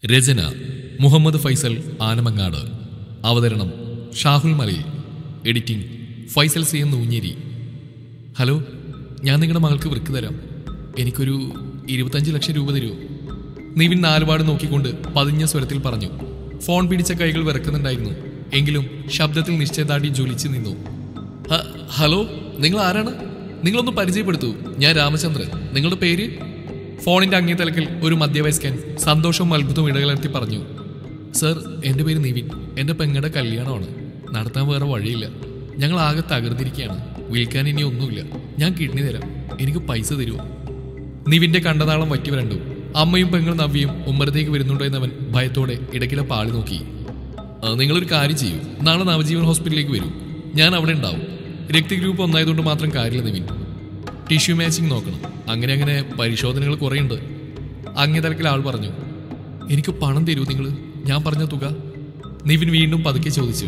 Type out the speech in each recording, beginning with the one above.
രചന മുഹമ്മദ് ഫൈസൽ ആനമങ്ങാട് അവതരണം Shahul Malayil editing Faisal C M Noonjeri hello ഞാൻ നിങ്ങളുടെ മകൾക്ക് വൃക്ക് തരാം എനിക്കൊരു ഇരുപത്തഞ്ച് ലക്ഷം രൂപ തരുമോ നിവിൻ നാലുപാട് നോക്കിക്കൊണ്ട് പതിഞ്ഞ സ്വരത്തിൽ പറഞ്ഞു ഫോൺ പിടിച്ച കൈകൾ വിറക്കുന്നുണ്ടായിരുന്നു എങ്കിലും ശബ്ദത്തിൽ നിശ്ചയദാർഢ്യം ജ്വലിച്ചു നിന്നു "ഹ- ഹലോ നിങ്ങൾ ആരാണ് നിങ്ങളൊന്ന് പരിചയപ്പെടുത്തൂ ഞാൻ രാമചന്ദ്രൻ നിങ്ങളുടെ പേര് ഫോണിന്റെ അങ്ങേ തലക്കിൽ ഒരു മധ്യവയസ്കൻ സന്തോഷവും അത്ഭുതവും ഇടകലർത്തി പറഞ്ഞു സർ എൻ്റെ പേര് നിവിൻ എൻ്റെ പെങ്ങടെ കല്യാണമാണ് നടത്താൻ വേറെ വഴിയില്ല ഞങ്ങൾ ആകെ തകർന്നിരിക്കുകയാണ് വിൽക്കാൻ ഇനി ഒന്നുമില്ല ഞാൻ കിഡ്നി തരാം എനിക്ക് പൈസ തരുമോ നിവിന്റെ കണ്ടതാളം വറ്റി വരണ്ടു അമ്മയും പെങ്ങളും നവ്യയും ഉമ്മറത്തേക്ക് വരുന്നുണ്ടോ എന്നവൻ ഭയത്തോടെ ഇടയ്ക്കിടെ പാളി നോക്കി "ആ, നിങ്ങളൊരു കാര്യം ചെയ്യൂ നാളെ നവജീവൻ ഹോസ്പിറ്റലിലേക്ക് വരൂ ഞാൻ അവിടെ ഉണ്ടാവും രക്തഗ്രൂപ്പ് ഒന്നായതുകൊണ്ട് മാത്രം കാര്യമില്ല നിവിൻ ടിഷ്യൂ മാച്ചിങ് നോക്കണം അങ്ങനെ അങ്ങനെ പരിശോധനകൾ കുറേയുണ്ട് അങ്ങേ തലക്കിൽ ആൾ പറഞ്ഞു എനിക്ക് പണം തരൂ നിങ്ങൾ ഞാൻ പറഞ്ഞ തുക നിവിൻ വീണ്ടും പതുക്കെ ചോദിച്ചു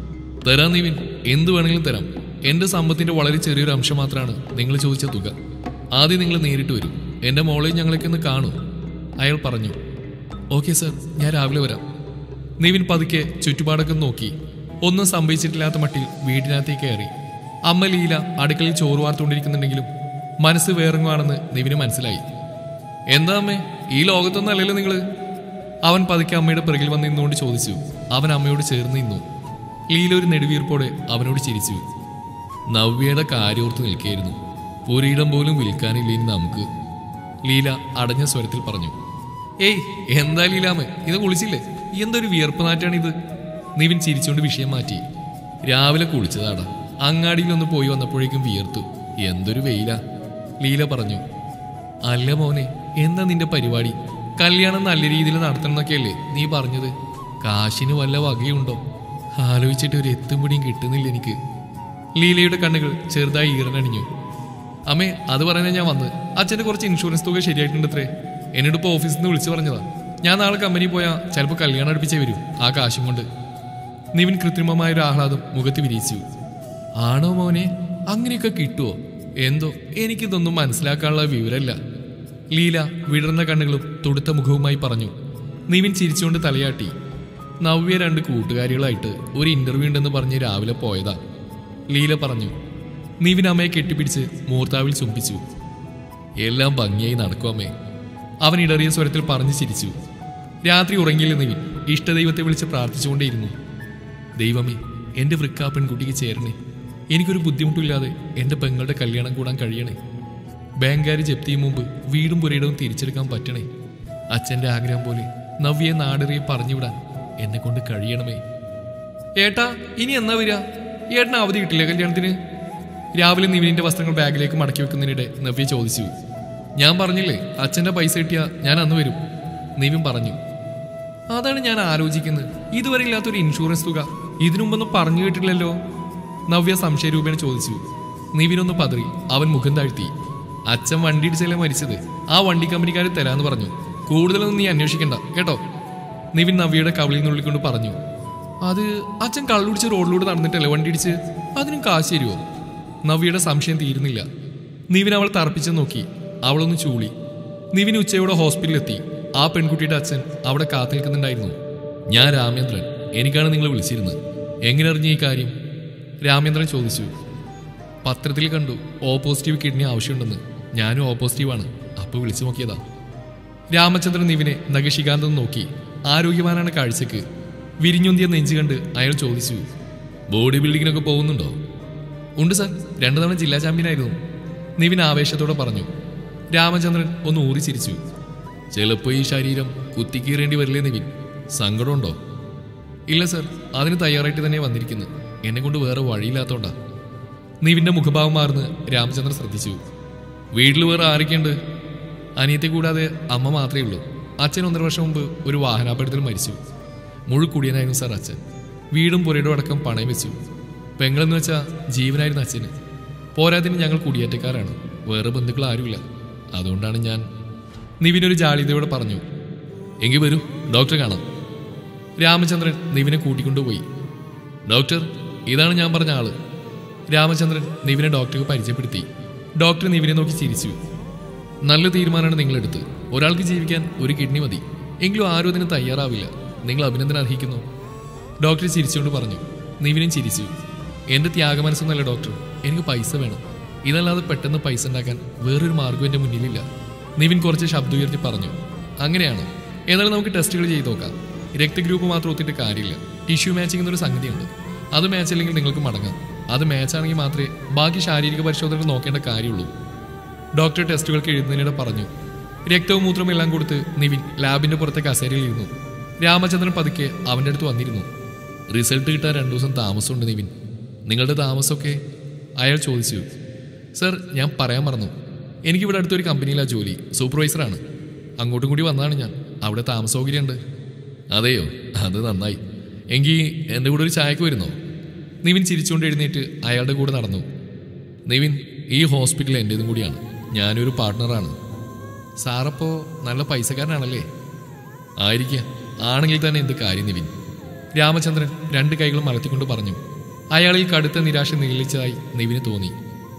തരാം നിവിൻ എന്ത് വേണമെങ്കിലും തരാം എന്റെ സമ്പത്തിന്റെ വളരെ ചെറിയൊരു അംശം മാത്രമാണ് നിങ്ങൾ ചോദിച്ച തുക ആദ്യം നിങ്ങൾ നേരിട്ട് വരും എന്റെ മോളെയും ഞങ്ങളൊക്കെ ഒന്ന് കാണൂ അയാൾ പറഞ്ഞു ഓക്കെ സർ ഞാൻ രാവിലെ വരാം നിവിൻ പതുക്കെ ചുറ്റുപാടൊക്കെ നോക്കി ഒന്നും സംഭവിച്ചിട്ടില്ലാത്ത മട്ടിൽ വീടിനകത്തേക്ക് കയറി അമ്മ ലീല അടുക്കളയിൽ ചോറ് വാർത്തുകൊണ്ടിരിക്കുന്നുണ്ടെങ്കിലും മനസ്സ് വേറെങ്ങുവാണെന്ന് നിവിന് മനസ്സിലായി എന്താ അമ്മേ ഈ ലോകത്തൊന്നും അല്ലല്ലോ നിങ്ങള് അവൻ പതുക്കെ അമ്മയുടെ പിറകിൽ വന്ന് നിന്നുകൊണ്ട് ചോദിച്ചു അവൻ അമ്മയോട് ചേർന്ന് നിന്നു ലീല ഒരു നെടുവീർപ്പോടെ അവനോട് ചിരിച്ചു നവ്യയുടെ കാര്യോർത്ത് നിൽക്കുകയായിരുന്നു പുരയിടം പോലും വിൽക്കാനില്ല ഇനി നമുക്ക് ലീല അടഞ്ഞ സ്വരത്തിൽ പറഞ്ഞു ഏയ് എന്താ ലീലാമ്മ ഇത് കുളിച്ചില്ലേ എന്തൊരു വിയർപ്പ് നാറ്റാണിത് നിവിൻ ചിരിച്ചുകൊണ്ട് വിഷയം മാറ്റി രാവിലെ കുളിച്ചതാടാ അങ്ങാടിയിൽ ഒന്ന് പോയി വന്നപ്പോഴേക്കും വിയർത്തു എന്തൊരു വെയിലാ ലീല പറഞ്ഞു അല്ല മോനെ എന്താ നിന്റെ പരിപാടി കല്യാണം നല്ല രീതിയിൽ നടത്തണം എന്നൊക്കെയല്ലേ നീ പറഞ്ഞത് കാശിന് വല്ല വകയുണ്ടോ ആലോചിച്ചിട്ട് ഒരു എത്തും പിടിയും കിട്ടുന്നില്ല എനിക്ക് ലീലയുടെ കണ്ണുകൾ ചെറുതായി ഈറനണിഞ്ഞു അമ്മേ അത് പറയാനാ ഞാൻ വന്ന് അച്ഛന്റെ കുറച്ച് ഇൻഷുറൻസ് തുക ശരിയായിട്ടുണ്ട് അത്രേ എന്നോട് ഇപ്പോൾ ഓഫീസിൽ നിന്ന് വിളിച്ചു പറഞ്ഞതാ ഞാൻ നാളെ കമ്പനി പോയാൽ ചിലപ്പോൾ കല്യാണം അടുപ്പിച്ചേ വരൂ ആ കാശും കൊണ്ട് നിവിൻ കൃത്രിമമായ ഒരു ആഹ്ലാദം മുഖത്ത് വിരിയിച്ചു ആണോ മോനെ അങ്ങനെയൊക്കെ കിട്ടുമോ എന്തോ എനിക്കിതൊന്നും മനസ്സിലാക്കാനുള്ള വിവരമില്ല ലീല വിടർന്ന കണ്ണുകളും തുടുത്ത മുഖവുമായി പറഞ്ഞു നിവിൻ ചിരിച്ചുകൊണ്ട് തലയാട്ടി നവ്യ രണ്ട് കൂട്ടുകാരികളായിട്ട് ഒരു ഇന്റർവ്യൂ ഉണ്ടെന്ന് പറഞ്ഞ് രാവിലെ പോയതാ ലീല പറഞ്ഞു നിവിൻ അമ്മയെ കെട്ടിപ്പിടിച്ച് മൂർത്താവിൽ ചുംബിച്ചു എല്ലാം ഭംഗിയായി നടക്കും അമ്മേ അവൻ ഇടറിയ സ്വരത്തിൽ പറഞ്ഞു ചിരിച്ചു രാത്രി ഉറങ്ങിയില്ല നിവിൻ ഇഷ്ടദൈവത്തെ വിളിച്ച് പ്രാർത്ഥിച്ചുകൊണ്ടേയിരുന്നു ദൈവമേ എൻ്റെ വൃക്ക ആ പെൺകുട്ടിക്ക് ചേരണേ എനിക്കൊരു ബുദ്ധിമുട്ടില്ലാതെ എൻ്റെ പെങ്ങളുടെ കല്യാണം കൂടാൻ കഴിയണേ ബാങ്കാര് ജപ്തി ചെയ്യും മുമ്പ് വീടും പുരയിടവും തിരിച്ചെടുക്കാൻ പറ്റണേ അച്ഛൻ്റെ ആഗ്രഹം പോലെ നവ്യെ നാടറിയെ പറഞ്ഞുവിടാൻ എന്നെ കൊണ്ട് കഴിയണമേ ഏട്ടാ ഇനി എന്നാ വരിക ഏട്ടന് അവധി കിട്ടില്ലേ കല്യാണത്തിന് രാവിലെ നിവിനിന്റെ വസ്ത്രങ്ങൾ ബാഗിലേക്ക് മടക്കി വെക്കുന്നതിനിടെ നവ്യ ചോദിച്ചു ഞാൻ പറഞ്ഞില്ലേ അച്ഛന്റെ പൈസ കിട്ടിയാ ഞാൻ അന്ന് വരും നിവിൻ പറഞ്ഞു അതാണ് ഞാൻ ആലോചിക്കുന്നത് ഇതുവരെ ഇല്ലാത്തൊരു ഇൻഷുറൻസ് തുക ഇതിനു മുമ്പൊന്നും പറഞ്ഞു കേട്ടില്ലല്ലോ നവ്യ സംശയരൂപേണ ചോദിച്ചു നിവിനൊന്ന് പതറി അവൻ മുഖം താഴ്ത്തി അച്ഛൻ വണ്ടി ഇടിച്ചല്ലേ മരിച്ചത് ആ വണ്ടി കമ്പനിക്കാർ തരാന്ന് പറഞ്ഞു കൂടുതലൊന്നും നീ അന്വേഷിക്കണ്ട കേട്ടോ നിവിൻ നവ്യയുടെ കവിളിൽ നിന്നുള്ളിക്കൊണ്ട് പറഞ്ഞു അത് അച്ഛൻ കള്ളുടിച്ച് റോഡിലൂടെ നടന്നിട്ടല്ലേ വണ്ടി ഇടിച്ച് അതിനും കാശ് തരുമോ നവ്യയുടെ സംശയം തീരുന്നില്ല നിവിൻ അവൾ തറപ്പിച്ച് നോക്കി അവളൊന്ന് ചൂളി നിവിൻ ഉച്ചയോടെ ഹോസ്പിറ്റലിലെത്തി ആ പെൺകുട്ടിയുടെ അച്ഛൻ അവിടെ കാത്തു നിൽക്കുന്നുണ്ടായിരുന്നു ഞാൻ രാമേന്ദ്രൻ എനിക്കാണ് നിങ്ങൾ വിളിച്ചിരുന്നത് എങ്ങനെ അറിഞ്ഞ ഈ കാര്യം രാമേന്ദ്രൻ ചോദിച്ചു പത്രത്തിൽ കണ്ടു ഓ പോസിറ്റീവ് കിഡ്നി ആവശ്യമുണ്ടെന്ന് ഞാനും ഓ പോസിറ്റീവാണ് അപ്പോൾ വിളിച്ചു നോക്കിയതാ രാമചന്ദ്രൻ നിവിനെ നഗശികാന്തം നോക്കി ആരോഗ്യവാനാണ് കാഴ്ചക്ക് വിരിഞ്ഞുന്തിയ നെഞ്ചു കണ്ട് അയാൾ ചോദിച്ചു ബോഡി ബിൽഡിങ്ങിനൊക്കെ പോകുന്നുണ്ടോ ഉണ്ട് സാർ രണ്ടു തവണ ജില്ലാ ചാമ്പ്യനായിരുന്നു നിവിൻ ആവേശത്തോടെ പറഞ്ഞു രാമചന്ദ്രൻ ഒന്ന് ഊറി ചിരിച്ചു ചിലപ്പോൾ ഈ ശരീരം കുത്തിക്കീറേണ്ടി വരില്ലേ നിവിൻ സങ്കടമുണ്ടോ ഇല്ല സർ അതിന് തയ്യാറായിട്ട് തന്നെ വന്നിരിക്കുന്നു എന്നെ കൊണ്ട് വേറെ വഴിയില്ലാത്തോണ്ടാ നിവിന്റെ മുഖഭാവം മാറുന്ന് രാമചന്ദ്രൻ ശ്രദ്ധിച്ചു വീട്ടിൽ വേറെ ആരൊക്കെയുണ്ട് അനിയത്തെ കൂടാതെ അമ്മ മാത്രമേ ഉള്ളൂ അച്ഛൻ ഒന്നര വർഷം മുമ്പ് ഒരു വാഹനാപകടത്തിൽ മരിച്ചു മുഴുക്കുടിയനായിരുന്നു സാർ അച്ഛൻ വീടും പുരയിടും അടക്കം പണയം വെച്ചു പെങ്ങളെന്ന് വെച്ചാൽ ജീവനായിരുന്നു അച്ഛന് പോരാതിന് ഞങ്ങൾ കുടിയേറ്റക്കാരാണ് വേറെ ബന്ധുക്കൾ ആരുമില്ല അതുകൊണ്ടാണ് ഞാൻ നിവിനൊരു ജാളിതയോടെ പറഞ്ഞു എങ്കിൽ വരൂ ഡോക്ടറെ കാണാം രാമചന്ദ്രൻ നിവിനെ കൂട്ടിക്കൊണ്ടുപോയി ഡോക്ടർ ഇതാണ് ഞാൻ പറഞ്ഞ ആള് രാമചന്ദ്രൻ നിവിനെ ഡോക്ടർക്ക് പരിചയപ്പെടുത്തി ഡോക്ടർ നിവിനെ നോക്കി ചിരിച്ചു നല്ല തീരുമാനമാണ് നിങ്ങളെടുത്ത് ഒരാൾക്ക് ജീവിക്കാൻ ഒരു കിഡ്നി മതി എങ്കിലും ആരും അതിന് തയ്യാറാവില്ല നിങ്ങൾ അഭിനന്ദനം അർഹിക്കുന്നു ഡോക്ടർ ചിരിച്ചുകൊണ്ട് പറഞ്ഞു നിവിനും ചിരിച്ചു എന്റെ ത്യാഗമനസ്സൊന്നല്ല ഡോക്ടർ എനിക്ക് പൈസ വേണം ഇതല്ലാതെ പെട്ടെന്ന് പൈസ ഉണ്ടാക്കാൻ വേറൊരു മാർഗം എന്റെ മുന്നിലില്ല നിവിൻ കുറച്ച് ശബ്ദം ഉയർത്തി പറഞ്ഞു അങ്ങനെയാണ് ഏതായാലും നമുക്ക് ടെസ്റ്റുകൾ ചെയ്ത് നോക്കാം രക്തഗ്രൂപ്പ് മാത്രം ഒത്തിട്ട് കാര്യമില്ല ടിഷ്യൂ മാച്ചിങ് എന്നൊരു സംഗതിയുണ്ട് അത് മാച്ച് അല്ലെങ്കിൽ നിങ്ങൾക്ക് മടങ്ങാം അത് മാച്ച് ആണെങ്കിൽ മാത്രമേ ബാക്കി ശാരീരിക പരിശോധനകൾ നോക്കേണ്ട കാര്യമുള്ളൂ ഡോക്ടർ ടെസ്റ്റുകൾക്ക് എഴുതുന്നതിനിടെ പറഞ്ഞു രക്തവും മൂത്രവും എല്ലാം കൊടുത്ത് നിവിൻ ലാബിന്റെ പുറത്തെ കസേരയിൽ ഇരുന്നു രാമചന്ദ്രൻ പതുക്കെ അവന്റെ അടുത്ത് വന്നിരുന്നു റിസൾട്ട് കിട്ടാൻ രണ്ടു ദിവസം താമസമുണ്ട് നിവിൻ നിങ്ങളുടെ താമസമൊക്കെ അയാൾ ചോദിച്ചു സർ ഞാൻ പറയാൻ മറന്നു എനിക്കിവിടെ അടുത്തൊരു കമ്പനിയിലാണ് ജോലി സൂപ്പർവൈസറാണ് അങ്ങോട്ടും കൂടി വന്നതാണ് ഞാൻ അവിടെ താമസ സൗകര്യമുണ്ട് അതെയോ അത് നന്നായി എങ്കിൽ എൻ്റെ കൂടെ ഒരു ചായക്ക് വരുന്നോ നിവിൻ ചിരിച്ചുകൊണ്ട് എഴുന്നേറ്റ് അയാളുടെ കൂടെ നടന്നു നിവിൻ ഈ ഹോസ്പിറ്റൽ എൻ്റേതും കൂടിയാണ് ഞാനൊരു പാർട്ട്ണറാണ് സാറപ്പോ നല്ല പൈസക്കാരനാണല്ലേ ആയിരിക്കാം ആണെങ്കിൽ തന്നെ എന്ത് കാര്യം നിവിൻ രാമചന്ദ്രൻ രണ്ട് കൈകളും മലത്തിക്കൊണ്ട് പറഞ്ഞു അയാളിൽ കടുത്ത നിരാശ നിഗളിച്ചതായി നിവിന് തോന്നി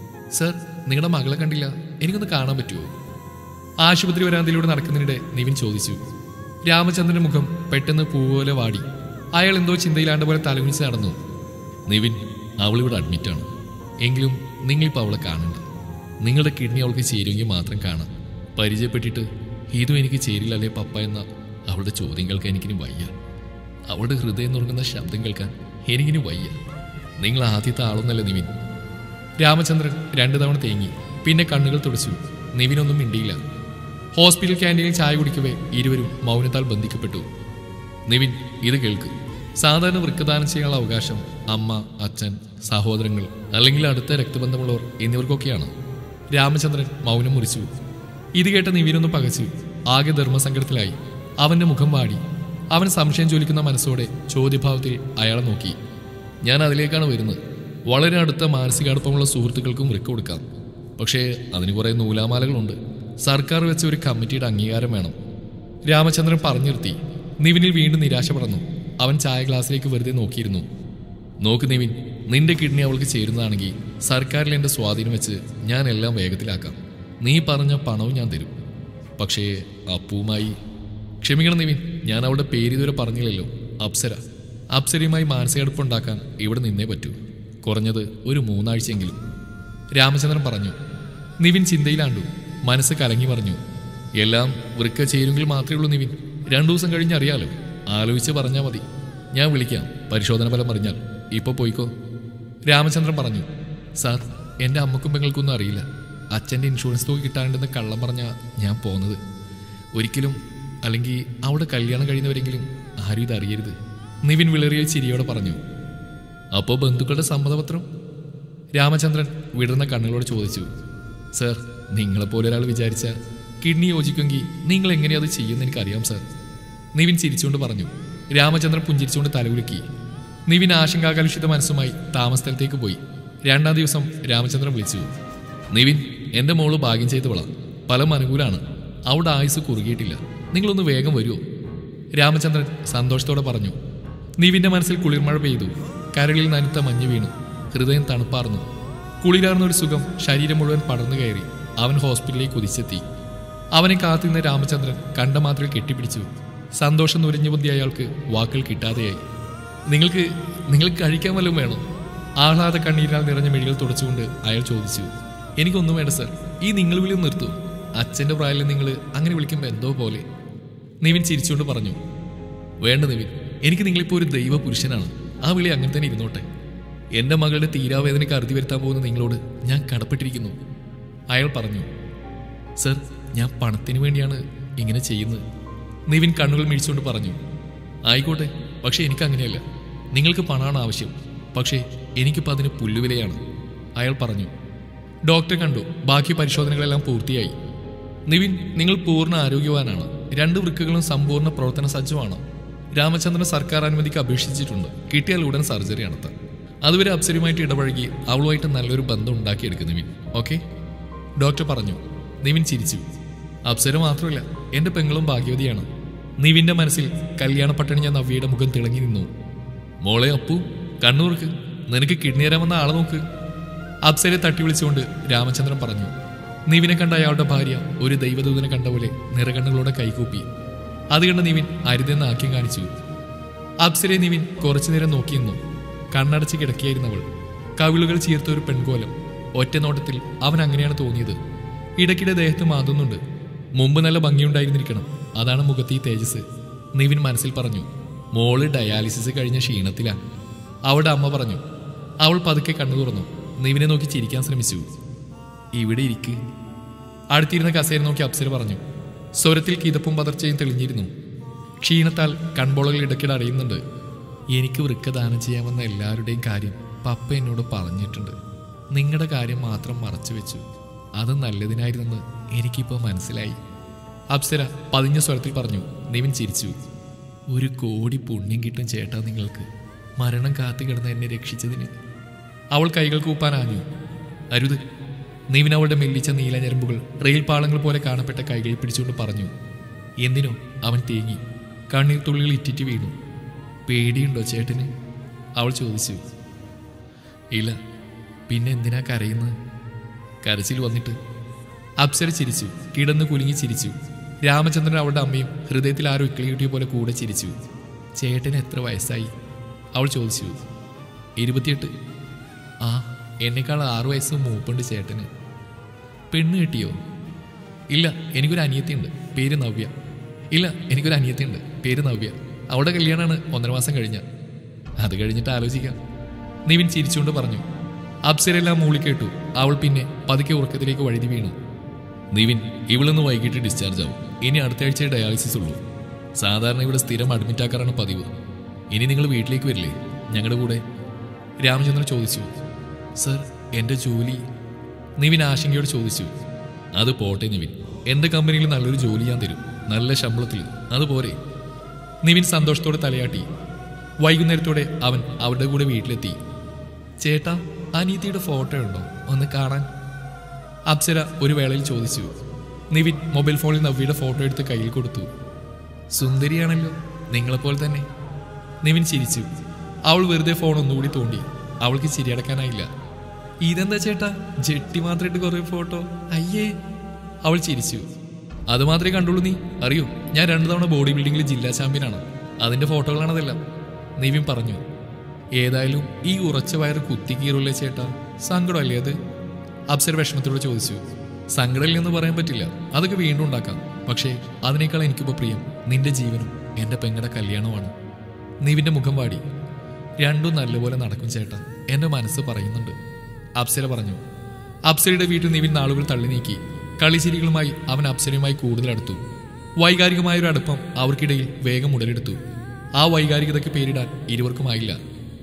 സർ നിങ്ങളുടെ മകളെ കണ്ടില്ല എനിക്കൊന്ന് കാണാൻ പറ്റുമോ ആശുപത്രി വരാന്തയിലൂടെ നടക്കുന്നതിനിടെ നിവിൻ ചോദിച്ചു രാമചന്ദ്രന്റെ മുഖം പെട്ടെന്ന് പൂപോലെ വാടി അയാൾ എന്തോ ചിന്തയിലാണ്ട പോലെ തലകുനിച്ച് നടന്നു നിവിൻ അവളിവിടെ അഡ്മിറ്റാണ് എങ്കിലും നിങ്ങളിപ്പോൾ അവളെ കാണണ്ട നിങ്ങളുടെ കിഡ്നി അവൾക്ക് ചേരുമെങ്കിൽ മാത്രം കാണാം പരിചയപ്പെട്ടിട്ട് ഇതും എനിക്ക് ചേരില്ലല്ലേ പപ്പ എന്ന അവളുടെ ചോദ്യം കേൾക്കാൻ എനിക്കിനി വയ്യ അവളുടെ ഹൃദയം നുറങ്ങുന്ന ശബ്ദം കേൾക്കാൻ എനിക്കിനി വയ്യ നിങ്ങൾ ആദ്യത്തെ ആളൊന്നല്ല നിവിൻ രാമചന്ദ്രൻ രണ്ടു തവണ തേങ്ങി പിന്നെ കണ്ണുകൾ തുടച്ചു നിവിനൊന്നും മിണ്ടിയില്ല ഹോസ്പിറ്റൽ ക്യാൻറ്റീനിൽ ചായ കുടിക്കവേ ഇരുവരും മൗനത്താൽ ബന്ധിക്കപ്പെട്ടു നിവിൻ ഇത് കേൾക്ക് സാധാരണ വൃക്കദാനം ചെയ്യാനുള്ള അവകാശം അമ്മ അച്ഛൻ സഹോദരങ്ങൾ അല്ലെങ്കിൽ അടുത്ത രക്തബന്ധമുള്ളവർ എന്നിവർക്കൊക്കെയാണ് രാമചന്ദ്രൻ മൗനം മുറിച്ചു ഇത് കേട്ട നിവിനൊന്ന് പകച്ചു ആകെ ധർമ്മസങ്കടത്തിലായി അവന്റെ മുഖം വാടി അവൻ സംശയം ചോലിക്കുന്ന മനസ്സോടെ ചോദ്യഭാവത്തിൽ അയാളെ നോക്കി ഞാൻ അതിലേക്കാണ് വരുന്നത് വളരെ അടുത്ത മാനസികാടുപ്പമുള്ള സുഹൃത്തുക്കൾക്കും വൃക്ക കൊടുക്കാം പക്ഷേ അതിന് കുറേ നൂലാമാലകളുണ്ട് സർക്കാർ വെച്ച ഒരു കമ്മിറ്റിയുടെ അംഗീകാരം വേണം രാമചന്ദ്രൻ പറഞ്ഞു നിർത്തി നിവിനിൽ വീണ്ടും നിരാശ പടർന്നു അവൻ ചായ ഗ്ലാസ്സിലേക്ക് വെറുതെ നോക്കിയിരുന്നു നോക്ക് നിവിൻ നിന്റെ കിഡ്നി അവൾക്ക് ചേരുന്നതാണെങ്കിൽ സർക്കാരിൽ എൻ്റെ സ്വാധീനം വെച്ച് ഞാൻ എല്ലാം വേഗത്തിലാക്കാം നീ പറഞ്ഞ പണവും ഞാൻ തരും പക്ഷേ അപ്പുവുമായി ക്ഷമിക്കണം നിവിൻ ഞാൻ അവളുടെ പേര് ഇതുവരെ പറഞ്ഞില്ലല്ലോ അപ്സര അപ്സരയുമായി മാനസികടുപ്പുണ്ടാക്കാൻ ഇവിടെ നിന്നേ പറ്റൂ കുറഞ്ഞത് ഒരു മൂന്നാഴ്ചയെങ്കിലും രാമചന്ദ്രൻ പറഞ്ഞു നിവിൻ ചിന്തയിലാണ്ടു മനസ്സ് കലങ്ങി പറഞ്ഞു എല്ലാം വൃക്ക ചേരുമെങ്കിൽ മാത്രമേ ഉള്ളൂ നിവിൻ രണ്ടു ദിവസം കഴിഞ്ഞ് അറിയാലോ ആലോചിച്ച് പറഞ്ഞാൽ മതി ഞാൻ വിളിക്കാം പരിശോധന ഫലം പറഞ്ഞാൽ ഇപ്പോൾ പോയിക്കോ രാമചന്ദ്രൻ പറഞ്ഞു സാർ എൻ്റെ അമ്മക്കും പെങ്ങൾക്കൊന്നും അറിയില്ല അച്ഛൻ്റെ ഇൻഷുറൻസ് തുക കിട്ടാണ്ടെന്ന് കള്ളം പറഞ്ഞാൽ ഞാൻ പോകുന്നത് ഒരിക്കലും അല്ലെങ്കിൽ അവിടെ കല്യാണം കഴിയുന്നവരെങ്കിലും ആരും ഇത് അറിയരുത് നിവിൻ വിളറിയ ചിരിയോടെ പറഞ്ഞു അപ്പോൾ ബന്ധുക്കളുടെ സമ്മതപത്രം രാമചന്ദ്രൻ വിടർന്ന കണ്ണുകളോട് ചോദിച്ചു സർ നിങ്ങളെപ്പോലെ ഒരാൾ വിചാരിച്ച കിഡ്നി യോജിക്കുമെങ്കിൽ നിങ്ങൾ എങ്ങനെ അത് ചെയ്യുമെന്ന് എനിക്കറിയാം സർ നിവിൻ ചിരിച്ചുകൊണ്ട് പറഞ്ഞു രാമചന്ദ്രൻ പുഞ്ചിരിച്ചുകൊണ്ട് തലകുലുക്കി നിവിൻ ആശങ്കാകലുഷിത മനസ്സുമായി താമസസ്ഥലത്തേക്ക് പോയി രണ്ടാം ദിവസം രാമചന്ദ്രൻ വിളിച്ചു നിവിൻ എൻ്റെ മോള് ഭാഗ്യം ചെയ്തവളാ ഫലം അനുകൂലാണ് അവിടെ ആയുസ് കുറുകിയിട്ടില്ല നിങ്ങളൊന്ന് വേഗം വരുമോ രാമചന്ദ്രൻ സന്തോഷത്തോടെ പറഞ്ഞു നിവിന്റെ മനസ്സിൽ കുളിർമഴ പെയ്തു കരളിൽ നനുത്ത മഞ്ഞ് വീണു ഹൃദയം തണുപ്പാർന്നു കുളിരാർന്ന ഒരു സുഖം ശരീരം മുഴുവൻ പടർന്നു കയറി അവൻ ഹോസ്പിറ്റലിലേക്ക് കുതിച്ചെത്തി അവനെ കാത്തിരുന്ന രാമചന്ദ്രൻ കണ്ട മാത്രയിൽ കെട്ടിപ്പിടിച്ചു സന്തോഷം നുരഞ്ഞു പൊന്തിയ അയാൾക്ക് വാക്കുകൾ കിട്ടാതെയായി നിങ്ങൾക്ക് നിങ്ങൾക്ക് കഴിക്കാൻ വല്ലതും വേണോ ആഹ്ലാദ കണ്ണീരിനാൽ നിറഞ്ഞ മിഴികൾ തുടച്ചുകൊണ്ട് അയാൾ ചോദിച്ചു എനിക്കൊന്നും വേണ്ട സർ ഈ നിങ്ങൾ വിളി ഒന്ന് നിർത്തൂ അച്ഛന്റെ പ്രായം നിങ്ങൾ അങ്ങനെ വിളിക്കുമ്പോൾ എന്തോ പോലെ നിവിൻ ചിരിച്ചുകൊണ്ട് പറഞ്ഞു വേണ്ട നിവിൻ എനിക്ക് നിങ്ങളിപ്പോൾ ഒരു ദൈവ പുരുഷനാണ് ആ വിളി അങ്ങനെ തന്നെ ഇരുന്നോട്ടെ എന്റെ മകളുടെ തീരാവേദനയ്ക്ക് അറുതി വരുത്താൻ പോകുന്ന നിങ്ങളോട് ഞാൻ കടപ്പെട്ടിരിക്കുന്നു അയാൾ പറഞ്ഞു സർ ഞാൻ പണത്തിന് വേണ്ടിയാണ് ഇങ്ങനെ ചെയ്യുന്നത് നിവിൻ കണ്ണുകൾ മിഴിച്ചുകൊണ്ട് പറഞ്ഞു ആയിക്കോട്ടെ പക്ഷെ എനിക്ക് അങ്ങനെയല്ല നിങ്ങൾക്ക് പണമാണ് ആവശ്യം പക്ഷേ എനിക്കിപ്പോൾ അതിന് പുല്ലുവിലയാണ് അയാൾ പറഞ്ഞു ഡോക്ടറെ കണ്ടു ബാക്കി പരിശോധനകളെല്ലാം പൂർത്തിയായി നിവിൻ നിങ്ങൾ പൂർണ്ണ ആരോഗ്യവാനാണ് രണ്ട് വൃക്കകളും സമ്പൂർണ്ണ പ്രവർത്തന സജ്ജമാണ് രാമചന്ദ്രൻ സർക്കാർ അനുമതിക്ക് അപേക്ഷിച്ചിട്ടുണ്ട് കിട്ടിയാൽ ഉടൻ സർജറി നടത്താം അതുവരെ അപ്സരയുമായിട്ട് ഇടപഴകി അവളുമായിട്ട് നല്ലൊരു ബന്ധം ഉണ്ടാക്കിയെടുക്കും നിവിൻ ഓക്കെ ഡോക്ടർ പറഞ്ഞു നിവിൻ ചിരിച്ചു അപ്സര മാത്രമല്ല എന്റെ പെങ്ങളും ഭാഗ്യവതിയാണ് നിവിന്റെ മനസ്സിൽ കല്യാണ പട്ടണിഞ്ഞ നവ്യയുടെ മുഖം തിളങ്ങി നിന്നു മോളെ അപ്പു കണ്ണൂർക്ക് നിനക്ക് കിഡ്നി തരാമെന്ന ആളെ നോക്ക് അപ്സരെ തട്ടി വിളിച്ചുകൊണ്ട് രാമചന്ദ്രൻ പറഞ്ഞു നിവിനെ കണ്ട അയാളുടെ ഭാര്യ ഒരു ദൈവദൂതനെ കണ്ട പോലെ നിറകണ്ണുകളോടെ കൈകൂപ്പി അത് കണ്ട നിവിൻ അരുതെന്ന് ആക്യം കാണിച്ചു അപ്സരെ നിവിൻ കുറച്ചു നേരം നോക്കിയിരുന്നു കണ്ണടച്ച് കിടക്കിയായിരുന്നവൾ കവിളുകൾ ചീർത്ത ഒരു പെൺകോലം ഒറ്റ നോട്ടത്തിൽ അവൻ അങ്ങനെയാണ് തോന്നിയത് ഇടയ്ക്കിടെ ദേഹത്ത് മാതുന്നുണ്ട് മുമ്പ് നല്ല ഭംഗിയുണ്ടായിരുന്നിരിക്കണം അതാണ് മുഖത്ത് ഈ തേജസ് നിവിൻ മനസ്സിൽ പറഞ്ഞു മോള് ഡയാലിസിസ് കഴിഞ്ഞ ക്ഷീണത്തിലാ അവളുടെ അമ്മ പറഞ്ഞു അവൾ പതുക്കെ കണ്ണു തുറന്നു നിവിനെ നോക്കി ചിരിക്കാൻ ശ്രമിച്ചു ഇവിടെ ഇരിക്ക് അടുത്തിരുന്ന കസേര നോക്കി അപ്സര പറഞ്ഞു സ്വരത്തിൽ കിതപ്പും പതർച്ചയും തെളിഞ്ഞിരുന്നു ക്ഷീണത്താൽ കൺപോളകൾ ഇടയ്ക്കിടെ അടയുന്നുണ്ട് എനിക്ക് വൃക്ക ദാനം ചെയ്യാമെന്ന എല്ലാവരുടെയും കാര്യം പപ്പ എന്നോട് പറഞ്ഞിട്ടുണ്ട് നിങ്ങളുടെ കാര്യം മാത്രം മറച്ചു വെച്ചു അത് നല്ലതിനായിരുന്നെന്ന് എനിക്കിപ്പോൾ മനസ്സിലായി അപ്സര പതിഞ്ഞ സ്വരത്തിൽ പറഞ്ഞു നിവിൻ ചിരിച്ചു ഒരു കോടി പുണ്യം കിട്ടും ചേട്ടാ നിങ്ങൾക്ക് മരണം കാത്തു കിടന്ന് എന്നെ രക്ഷിച്ചതിന് അവൾ കൈകൾ കൂപ്പാനാഞ്ഞു അരുത് നിവിൻ അവളുടെ മെല്ലിച്ച നീല ഞരമ്പുകൾ റെയിൽ പാളങ്ങൾ പോലെ കാണപ്പെട്ട കൈകളിൽ പിടിച്ചുകൊണ്ട് പറഞ്ഞു എന്തിനോ അവൻ തേങ്ങി കണ്ണീർ തുള്ളികൾ ഇറ്റിറ്റ് വീണു പേടിയുണ്ടോ ചേട്ടന് അവൾ ചോദിച്ചു ഇല്ല പിന്നെ എന്തിനാ കരയുന്നത് കരച്ചിൽ വന്നിട്ട് അപ്സര ചിരിച്ചു കിടന്ന് കുലുങ്ങി ചിരിച്ചു രാമചന്ദ്രൻ അവളുടെ അമ്മയും ഹൃദയത്തിൽ ആരോ ഇക്കിളിയുട്ടിയ പോലെ കൂടെ ചിരിച്ചു ചേട്ടന് എത്ര വയസ്സായി അവൾ ചോദിച്ചു ഇരുപത്തിയെട്ട് ആ എന്നെക്കാൾ ആറു വയസ്സ് മൂപ്പുണ്ട് ചേട്ടന് പെണ്ണ് കിട്ടിയോ ഇല്ല എനിക്കൊരു അനിയത്തിയുണ്ട് പേര് നവ്യ ഇല്ല എനിക്കൊരു അനിയത്തിയുണ്ട് പേര് നവ്യ അവളുടെ കല്യാണമാണ് ഒന്നര മാസം കഴിഞ്ഞ അത് കഴിഞ്ഞിട്ട് ആലോചിക്കാം നിവിൻ ചിരിച്ചുകൊണ്ട് പറഞ്ഞു അപ്സരെല്ലാം മൂളിക്കേട്ടു അവൾ പിന്നെ പതുക്കെ ഉറക്കത്തിലേക്ക് വഴുതി വീണു നിവിൻ ഇവളൊന്ന് വൈകിട്ട് ഡിസ്ചാർജ് ആവും ഇനി അടുത്ത ആഴ്ച ഡയാലിസിസ് ഉള്ളൂ സാധാരണ ഇവിടെ സ്ഥിരം അഡ്മിറ്റ് ആക്കാറാണ് പതിവ് ഇനി നിങ്ങൾ വീട്ടിലേക്ക് വരില്ലേ ഞങ്ങളുടെ കൂടെ രാമചന്ദ്രൻ ചോദിച്ചു സർ എൻ്റെ ജോലി നിവിൻ ആശങ്കയോട് ചോദിച്ചു അത് പോട്ടെ നിവിൻ എൻ്റെ കമ്പനിയിൽ നല്ലൊരു ജോലി ഞാൻ തരും നല്ല ശമ്പളത്തിൽ അതുപോരെ നിവിൻ സന്തോഷത്തോടെ തലയാട്ടി വൈകുന്നേരത്തോടെ അവൻ അവരുടെ കൂടെ വീട്ടിലെത്തി ചേട്ടാ അനീതിയുടെ ഫോട്ടോ ഉണ്ടോ ഒന്ന് കാണാൻ അപ്സര ഒരു വേളയിൽ ചോദിച്ചു നിവിൻ മൊബൈൽ ഫോണിൽ നവ്യയുടെ ഫോട്ടോ എടുത്ത് കയ്യിൽ കൊടുത്തു സുന്ദരിയാണല്ലോ നിങ്ങളെപ്പോലെ തന്നെ നിവിൻ ചിരിച്ചു അവൾ വെറുതെ ഫോൺ ഒന്നുകൂടി തോണ്ടി അവൾക്ക് ചിരിയടക്കാനായില്ല ഇതെന്താ ചേട്ടാ ജെട്ടി മാത്രമായിട്ട് കുറേ ഫോട്ടോ അയ്യേ അവൾ ചിരിച്ചു അത് മാത്രമേ കണ്ടുള്ളൂ നീ അറിയോ ഞാൻ രണ്ടു തവണ ബോഡി ബിൽഡിംഗിൽ ജില്ലാ ചാമ്പ്യനാണ് അതിന്റെ ഫോട്ടോകളാണതെല്ലാം നിവിൻ പറഞ്ഞു ഏതായാലും ഈ ഉറച്ച വയറ് കുത്തിക്കീറുള്ളേ ചേട്ടാ സങ്കടമല്ലേ അത് അപ്സര വിഷമത്തോട് ചോദിച്ചു സങ്കടമില്ലെന്ന് പറയാൻ പറ്റില്ല അതൊക്കെ വീണ്ടും ഉണ്ടാക്കാം പക്ഷേ അതിനേക്കാൾ എനിക്കിപ്പോൾ പ്രിയം നിന്റെ ജീവനും എൻ്റെ പെങ്ങളുടെ കല്യാണമാണ് നിവിന്റെ മുഖം വാടി രണ്ടും നല്ലപോലെ നടക്കും ചേട്ടാ എൻ്റെ മനസ്സ് പറയുന്നുണ്ട് അപ്സര പറഞ്ഞു അപ്സരയുടെ വീട്ടിൽ നിവിൻ നാളുകൾ തള്ളി നീക്കി കളിച്ചിരികളുമായി അവൻ അപ്സരയുമായി കൂടുതൽ അടുത്തു വൈകാരികമായ ഒരു അടുപ്പം അവർക്കിടയിൽ വേഗം ഉടലെടുത്തു ആ വൈകാരികതയ്ക്ക് പേരിടാൻ ഇരുവർക്കുമായില്ല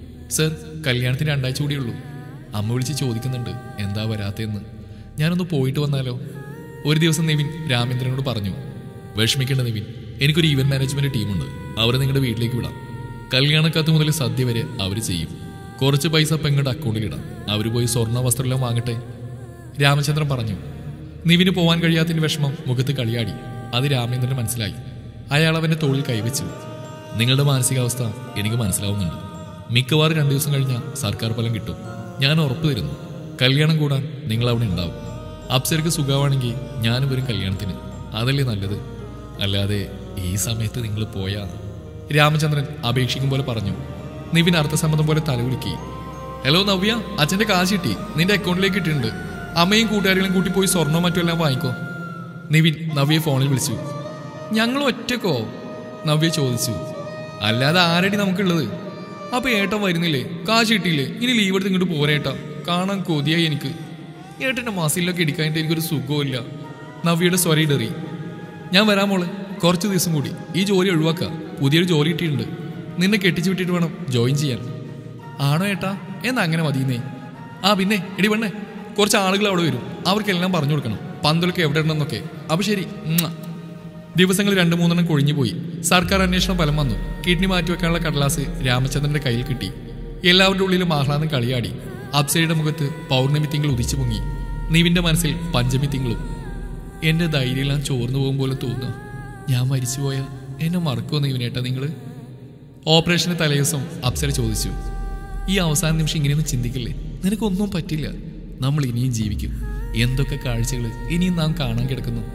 സർ കല്യാണത്തിന് രണ്ടാഴ്ച കൂടിയുള്ളൂ അമ്മ വിളിച്ച് ചോദിക്കുന്നുണ്ട് എന്താ വരാത്തതെന്ന് ഞാനൊന്ന് പോയിട്ട് വന്നാലോ ഒരു ദിവസം നിവിൻ രാമേന്ദ്രനോട് പറഞ്ഞു വിഷമിക്കേണ്ട നിവിൻ എനിക്കൊരു ഈവന്റ് മാനേജ്മെന്റ് ടീമുണ്ട് അവരെ നിങ്ങളുടെ വീട്ടിലേക്ക് വിടാം കല്യാണക്കത്ത് മുതൽ സദ്യ വരെ അവർ ചെയ്യും കുറച്ച് പൈസ പെങ്ങളുടെ അക്കൗണ്ടിലിടാം അവർ പോയി സ്വർണ്ണ വസ്ത്രമെല്ലാം വാങ്ങട്ടെ രാമചന്ദ്രൻ പറഞ്ഞു നിവിന് പോവാൻ കഴിയാത്തതിന്റെ വിഷമം മുഖത്ത് കളിയാടി അത് രാമേന്ദ്രന് മനസ്സിലായി അയാൾ അവന്റെ തോളിൽ കൈവച്ചു നിങ്ങളുടെ മാനസികാവസ്ഥ എനിക്ക് മനസ്സിലാവുന്നുണ്ട് മിക്കവാറും രണ്ടു ദിവസം കഴിഞ്ഞാൽ സർക്കാർ ഫലം കിട്ടും ഞാൻ ഉറപ്പു തരുന്നു കല്യാണം കൂടാൻ നിങ്ങൾ അവിടെ ഉണ്ടാവും അപ്സരക്ക് സുഖമാണെങ്കിൽ ഞാനും വരും കല്യാണത്തിന് അതല്ലേ നല്ലത് അല്ലാതെ ഈ സമയത്ത് നിങ്ങൾ പോയാ രാമചന്ദ്രൻ അപേക്ഷിക്കും പോലെ പറഞ്ഞു നിവിൻ അർത്ഥസമ്മതം പോലെ തലകുലുക്കി ഹലോ നവ്യ അച്ഛന്റെ കാശ് കിട്ടി നിന്റെ അക്കൗണ്ടിലേക്ക് ഇട്ടിട്ടുണ്ട് അമ്മയും കൂട്ടുകാരികളും കൂട്ടി പോയി സ്വർണ്ണവും മറ്റും എല്ലാം വാങ്ങിക്കോ നിവിൻ നവ്യെ ഫോണിൽ വിളിച്ചു ഞങ്ങൾ ഒറ്റക്കോ നവ്യ ചോദിച്ചു അല്ലാതെ ആരടി നമുക്കുള്ളത് അപ്പൊ ഏട്ടൻ വരുന്നില്ലേ കാശ് കിട്ടിയില്ലേ ഇനി ലീവ് എടുത്ത് ഇങ്ങോട്ട് പോരേട്ടാ കാണാൻ കൊതിയായി എനിക്ക് ഏട്ടന്റെ മാസിലൊക്കെ ഇടിക്കാനായിട്ട് എനിക്കൊരു സുഖമില്ല നവ്യയുടെ സ്വരയിടറി ഞാൻ വരാൻ മോളെ കുറച്ച് ദിവസം കൂടി ഈ ജോലി ഒഴിവാക്കുക പുതിയൊരു ജോലി കിട്ടിയിട്ടുണ്ട് നിന്നെ കെട്ടിച്ചു വിട്ടിട്ട് വേണം ജോയിൻ ചെയ്യാൻ ആണോ ഏട്ടാ എന്നാ അങ്ങനെ മതിയെന്നേ ആ പിന്നെ എടി പെണ്ണേ കുറച്ച് ആളുകൾ അവിടെ വരും അവർക്കെല്ലാം പറഞ്ഞു കൊടുക്കണം പന്തലൊക്കെ എവിടെ ഉണ്ടെന്നൊക്കെ അപ്പൊ ശരി ഉമ്മാ. ദിവസങ്ങൾ രണ്ടു മൂന്നെണ്ണം കൊഴിഞ്ഞു പോയി സർക്കാർ അന്വേഷണം ഫലം വന്നു കിഡ്നി മാറ്റിവെക്കാനുള്ള കടലാസ് രാമചന്ദ്രന്റെ കയ്യിൽ കിട്ടി എല്ലാവരുടെ ഉള്ളിലും ആഹ്ലാദം കളിയാടി അപ്സരയുടെ മുഖത്ത് പൗർണമി തിങ്കൾ ഉദിച്ചു പൊങ്ങി നിവിന്റെ മനസ്സിൽ പഞ്ചമി തിങ്കളും എന്റെ ധൈര്യമെല്ലാം ചോർന്നു പോകും പോലെ തോന്നുക ഞാൻ മരിച്ചുപോയ എന്നെ മറക്കുമോ നിവിനേട്ടാ നിങ്ങള് ഓപ്പറേഷന് തലേദിവസം അപ്സര ചോദിച്ചു ഈ അവസാന നിമിഷം ഇങ്ങനെയൊന്നും ചിന്തിക്കില്ലേ നിനക്കൊന്നും പറ്റില്ല നമ്മൾ ഇനിയും ജീവിക്കും എന്തൊക്കെ കാഴ്ചകൾ ഇനിയും നാം കാണാൻ കിടക്കുന്നു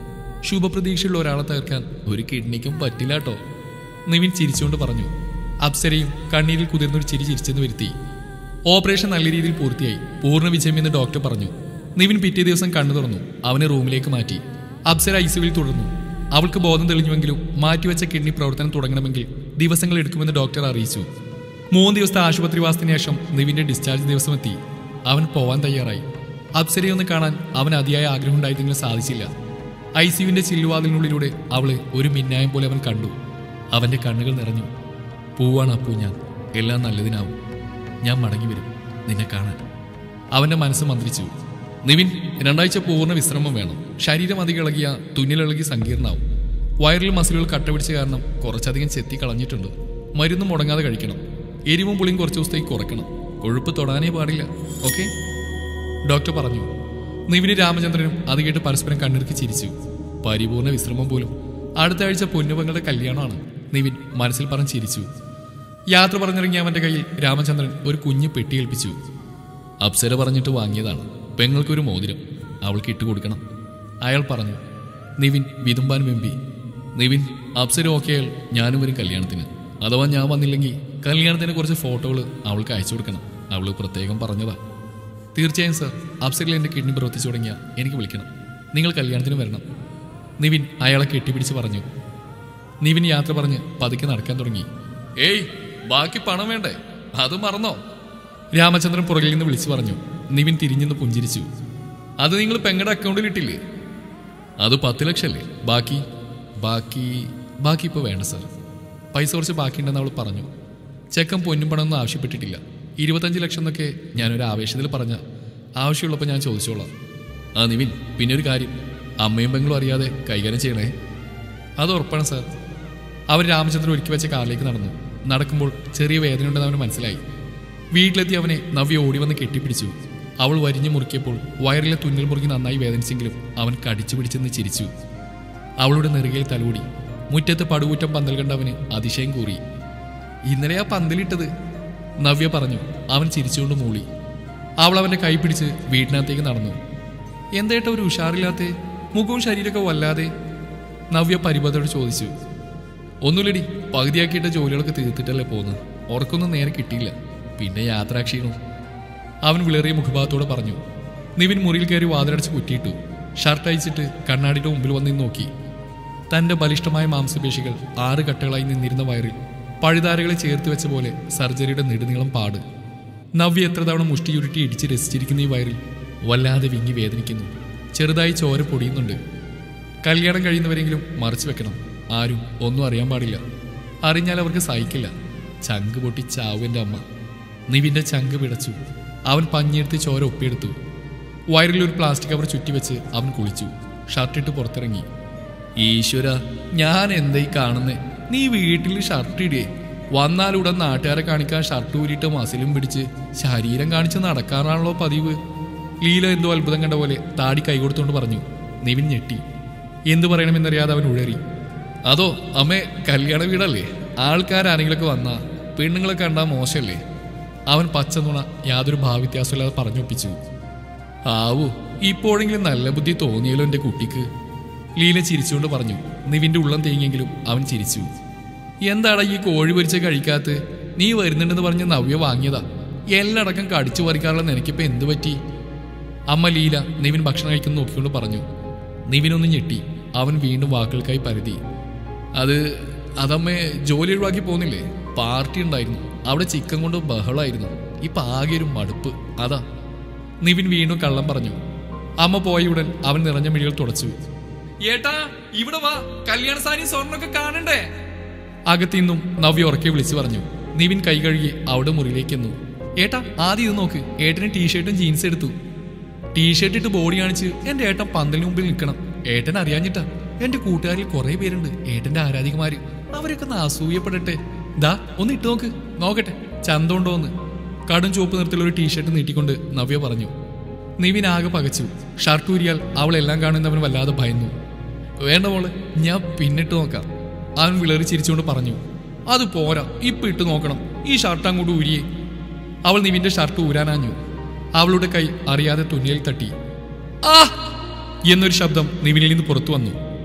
ശുഭപ്രതീക്ഷയുള്ള ഒരാളെ തകർക്കാൻ ഒരു കിഡ്നിക്കും പറ്റില്ല കേട്ടോ നിവിൻ ചിരിച്ചുകൊണ്ട് പറഞ്ഞു അപ്സരയും കണ്ണീരിൽ കുതിർന്നൊരു ചിരി ചിരിച്ചെന്ന് വരുത്തി ഓപ്പറേഷൻ നല്ല രീതിയിൽ പൂർത്തിയായി പൂർണ്ണ വിജയമെന്ന് ഡോക്ടർ പറഞ്ഞു നിവിൻ പിറ്റേ ദിവസം കണ്ണു തുറന്നു അവനെ റൂമിലേക്ക് മാറ്റി അപ്സര ഐസിയുവിൽ തുടർന്നു അവൾക്ക് ബോധം തെളിഞ്ഞുവെങ്കിലും മാറ്റിവെച്ച കിഡ്നി പ്രവർത്തനം തുടങ്ങണമെങ്കിൽ ദിവസങ്ങൾ എടുക്കുമെന്ന് ഡോക്ടർ അറിയിച്ചു മൂന്ന് ദിവസത്തെ ആശുപത്രിവാസത്തിന് ശേഷം നിവിന്റെ ഡിസ്ചാർജ് ദിവസം എത്തി അവൻ പോവാൻ തയ്യാറായി അപ്സരയെ ഒന്ന് കാണാൻ അവൻ അതിയായ ആഗ്രഹം ഉണ്ടായിരുന്നെങ്കിലും സാധിച്ചില്ല ഐ സിയുവിന്റെ ചില്ലുവാതിലിനുള്ളിലൂടെ അവളെ ഒരു മിന്നായം പോലെ അവൻ കണ്ടു അവന്റെ കണ്ണുകൾ നിറഞ്ഞു പൂവാണ് അപ്പു ഞാൻ എല്ലാം നല്ലതിനാവും ഞാൻ മടങ്ങി വരും നിന്നെ കാണാൻ അവന്റെ മനസ്സ് മന്ത്രിച്ചു നിവിൻ രണ്ടാഴ്ച പൂർണ്ണ വിശ്രമം വേണം ശരീരം അധികം ഇളകിയ തുന്നിലിളകി സങ്കീർണാവും വയറിൽ മസിലുകൾ കട്ടപിടിച്ച കാരണം കുറച്ചധികം ചെത്തി കളഞ്ഞിട്ടുണ്ട് മരുന്ന് മുടങ്ങാതെ കഴിക്കണം എരിവും പുളിയും കുറച്ച് ദിവസത്തേക്ക് കുറയ്ക്കണം കൊഴുപ്പ് തൊടാനേ പാടില്ല ഓക്കെ ഡോക്ടർ പറഞ്ഞു നിവിന് രാമചന്ദ്രനും അത് കേട്ട് പരസ്പരം കണ്ണിറുക്കി ചിരിച്ചു പരിപൂർണ വിശ്രമം പോലും അടുത്ത ആഴ്ച പൊന്നുപങ്ങളുടെ കല്യാണമാണ് നിവിൻ മനസ്സിൽ പറഞ്ഞ് ചിരിച്ചു യാത്ര പറഞ്ഞിറങ്ങിയ അവന്റെ കയ്യിൽ രാമചന്ദ്രൻ ഒരു കുഞ്ഞു പെട്ടി ഏൽപ്പിച്ചു അപ്സര പറഞ്ഞിട്ട് വാങ്ങിയതാണ് പെങ്ങൾക്കൊരു മോതിരം അവൾക്ക് ഇട്ടുകൊടുക്കണം അയാൾ പറഞ്ഞു നിവിൻ വിതുമ്പാൻ വെമ്പി നിവിൻ അപ്സര ഓക്കെയാൽ ഞാനും വരും കല്യാണത്തിന് അഥവാ ഞാൻ വന്നില്ലെങ്കിൽ കല്യാണത്തിന് കുറച്ച് ഫോട്ടോകൾ അവൾക്ക് അയച്ചു കൊടുക്കണം അവൾ പ്രത്യേകം പറഞ്ഞതാ തീർച്ചയായും സർ അപ്സരിൽ എൻ്റെ കിഡ്നി പ്രവർത്തിച്ചു തുടങ്ങിയ എനിക്ക് വിളിക്കണം നിങ്ങൾ കല്യാണത്തിന് വരണം നിവിൻ അയാളെ കെട്ടിപ്പിടിച്ച് പറഞ്ഞു നിവിൻ യാത്ര പറഞ്ഞ് പതുക്കെ നടക്കാൻ തുടങ്ങി ഏയ് ബാക്കി പണം വേണ്ടേ അത് മറന്നോ രാമചന്ദ്രൻ പുറകിൽ നിന്ന് വിളിച്ചു പറഞ്ഞു നിവിൻ തിരിഞ്ഞെന്ന് പുഞ്ചിരിച്ചു അത് നിങ്ങൾ പെങ്ങടെ അക്കൗണ്ടിൽ ഇട്ടില്ലേ അത് പത്ത് ലക്ഷമല്ലേ ബാക്കി ബാക്കി ബാക്കി ഇപ്പോൾ വേണ്ട സർ പൈസ കുറച്ച് ബാക്കിയുണ്ടെന്ന് അവൾ പറഞ്ഞു ചെക്കൻ പൊന്നും പണമൊന്നും ആവശ്യപ്പെട്ടിട്ടില്ല ഇരുപത്തഞ്ച് ലക്ഷം എന്നൊക്കെ ഞാനൊരു ആവേശത്തിൽ പറഞ്ഞ ആവശ്യമുള്ളപ്പോൾ ഞാൻ ചോദിച്ചോളാം ആ നിവിൻ പിന്നെ ഒരു കാര്യം അമ്മയും പെങ്ങളും അറിയാതെ കൈകാര്യം ചെയ്യണേ അത് ഉറപ്പാണ് സാർ അവർ രാമചന്ദ്രൻ ഒരുക്കി വെച്ച കാറിലേക്ക് നടന്നു നടക്കുമ്പോൾ ചെറിയ വേദനയുണ്ടെന്ന് അവന് മനസ്സിലായി വീട്ടിലെത്തി അവനെ നവ്യ ഓടി വന്ന് കെട്ടിപ്പിടിച്ചു അവൾ വരിഞ്ഞു മുറുക്കിയപ്പോൾ വയറിലെ തുന്നൽ മുറുകി നന്നായി വേദനിച്ചെങ്കിലും അവൻ കടിച്ചു പിടിച്ചെന്ന് ചിരിച്ചു അവളുടെ നെറുകയിൽ തലോടി മുറ്റത്ത് പടുകൂറ്റം പന്തൽ കണ്ട അവന് അതിശയം കൂറി ഇന്നലെ ആ പന്തലിട്ടത് നവ്യ പറഞ്ഞു അവൻ ചിരിച്ചുകൊണ്ട് മൂളി അവൾ അവന്റെ കൈ പിടിച്ച് വീട്ടിനകത്തേക്ക് നടന്നു എന്തേട്ട ഒരു ഉഷാറില്ലാത്തെ മുഖവും ശരീരമൊക്കെ വല്ലാതെ നവ്യ പരിപതയോട് ചോദിച്ചു ഒന്നുമില്ലടി പകുതിയാക്കിയിട്ട് ജോലികളൊക്കെ തീർത്തിട്ടല്ലേ പോകുന്നത് ഉറക്കൊന്നും നേരെ കിട്ടിയില്ല പിന്നെ യാത്രാക്ഷീണം അവൻ വിളറിയ മുഖഭാഗത്തോടെ പറഞ്ഞു നിവിൻ മുറിയിൽ കയറി വാതിലടച്ച് കുറ്റിയിട്ടു ഷർട്ട് അയച്ചിട്ട് കണ്ണാടിയുടെ മുമ്പിൽ വന്ന് നിന്ന് നോക്കി തന്റെ ബലിഷ്ഠമായ മാംസപേശികൾ ആറ് കട്ടകളായി നിന്നിരുന്ന വയറിൽ പഴുതാരകളെ ചേർത്ത് വെച്ച പോലെ സർജറിയുടെ നെടുനീളം പാട് നവ്യ എത്ര തവണ മുഷ്ടിയുരുട്ടി ഇടിച്ച് രസിച്ചിരിക്കുന്ന ഈ വയറിൽ വല്ലാതെ വിങ്ങി വേദനിക്കുന്നു ചെറുതായി ചോര പൊടിയുന്നുണ്ട് കല്യാണം കഴിയുന്നവരെങ്കിലും മറച്ചു വെക്കണം ആരും ഒന്നും അറിയാൻ പാടില്ല അറിഞ്ഞാൽ അവർക്ക് സഹിക്കില്ല ചങ്ക് പൊട്ടി ചാവുവിൻ്റെ അമ്മ നിവിൻ്റെ ചങ്ക് പിടച്ചു അവൻ പഞ്ഞെടുത്ത് ചോര ഒപ്പിയെടുത്തു വയറിൽ ഒരു പ്ലാസ്റ്റിക് കവർ ചുറ്റിവെച്ച് അവൻ കുളിച്ചു ഷർട്ടിട്ട് പുറത്തിറങ്ങി ഈശ്വര ഞാൻ എന്തായി കാണുന്നേ നീ വീട്ടിൽ ഷർട്ട് ഇടേ വന്നാലുടൻ നാട്ടുകാരെ കാണിക്കാൻ ഷർട്ട് ഊരിയിട്ട് മസിലും പിടിച്ച് ശരീരം കാണിച്ച് നടക്കാറാണല്ലോ പതിവ് ലീല എന്തോ അത്ഭുതം കണ്ട പോലെ താടി കൈകൊടുത്തുകൊണ്ട് പറഞ്ഞു നിവിൻ ഞെട്ടി എന്തു പറയണമെന്നറിയാതെ അവൻ ഉഴറി അതോ അമ്മേ കല്യാണ വീടല്ലേ ആൾക്കാരാരെങ്കിലൊക്കെ വന്നാ പെണ്ണുങ്ങളെ കണ്ടാ മോശമല്ലേ അവൻ പച്ച നുണ യാതൊരു ഭാവ്യത്യാസമില്ലാതെ പറഞ്ഞൊപ്പിച്ചു ആവൂ ഇപ്പോഴെങ്കിലും നല്ല ബുദ്ധി തോന്നിയല്ലോ എൻ്റെ കുട്ടിക്ക് ലീല ചിരിച്ചുകൊണ്ട് പറഞ്ഞു നിവിന്റെ ഉള്ളം തേങ്ങിയെങ്കിലും അവൻ ചിരിച്ചു എന്താടാ ഈ കോഴി പൊരിച്ച കഴിക്കാത്ത നീ വരുന്നുണ്ടെന്ന് പറഞ്ഞ് നവ്യ വാങ്ങിയതാ എല്ലടക്കം കടിച്ചു പറിക്കാനുള്ള നിനക്കിപ്പോ എന്ത് പറ്റി അമ്മ ലീല നിവിൻ ഭക്ഷണം കഴിക്കുന്ന നോക്കിക്കൊണ്ട് പറഞ്ഞു നിവിനൊന്ന് ഞെട്ടി അവൻ വീണ്ടും വാക്കുകൾക്കായി പരതി അത് അതമ്മേ ജോലി ഒഴിവാക്കി പോകുന്നില്ലേ പാർട്ടി ഉണ്ടായിരുന്നു അവിടെ ചിക്കൻ കൊണ്ട് ബഹളമായിരുന്നു ഇപ്പൊ ആകെ ഒരു മടുപ്പ് അതാ നിവിൻ വീണ്ടും കള്ളം പറഞ്ഞു അമ്മ പോയ ഉടൻ അവൻ നിറഞ്ഞ മിഴികൾ തുടച്ചു ഏട്ടാ ഇവിടെ വാ കല്യാണ സാരി സ്വർണ്ണൊക്കെ കാണണ്ടേ അകത്തിന്നും നവ്യ ഉറക്കെ വിളിച്ചു പറഞ്ഞു നിവിൻ കൈ കഴുകി അവിടെ മുറിയിലേക്ക് എന്നു ഏട്ടാ ആദ്യം ഇത് നോക്ക് ഏട്ടന് ടീഷർട്ടും ജീൻസ് എടുത്തു ടീഷർട്ട് ഇട്ട് ബോഡി കാണിച്ച് എന്റെ ഏട്ടൻ പന്തലിന് മുമ്പിൽ നിൽക്കണം ഏട്ടൻ അറിയാഞ്ഞിട്ടാ എന്റെ കൂട്ടുകാരിൽ കുറെ പേരുണ്ട് ഏട്ടന്റെ ആരാധികമാര് അവരൊക്കെ ഒന്ന് അസൂയപ്പെടട്ടെ ദാ ഒന്ന് ഇട്ട് നോക്ക് നോക്കട്ടെ ചന്തമുണ്ടോന്ന് കടും ചുവപ്പ് നിറത്തിലുള്ള ഒരു ടീഷർട്ട് നീട്ടിക്കൊണ്ട് നവ്യ പറഞ്ഞു നിവിൻ ആകെ പകച്ചു ഷർട്ട് ഊരിയാൽ അവൾ എല്ലാം കാണുന്നവൻ വല്ലാതെ ഭയന്നു വേണ്ട മോള് ഞാൻ പിന്നിട്ട് നോക്കാം അവൻ വിളറി ചിരിച്ചുകൊണ്ട് പറഞ്ഞു അത് പോരാ ഇപ്പൊ ഇട്ട് നോക്കണം ഈ ഷർട്ട് അങ്ങോട്ട് ഊരിയേ അവൾ നിവിന്റെ ഷർട്ട് ഊരാനാഞ്ഞു അവളുടെ കൈ അറിയാതെ തുന്നിയിൽ തട്ടി ആ എന്നൊരു ശബ്ദം നിവിനിൽ നിന്ന് പുറത്തു വന്നു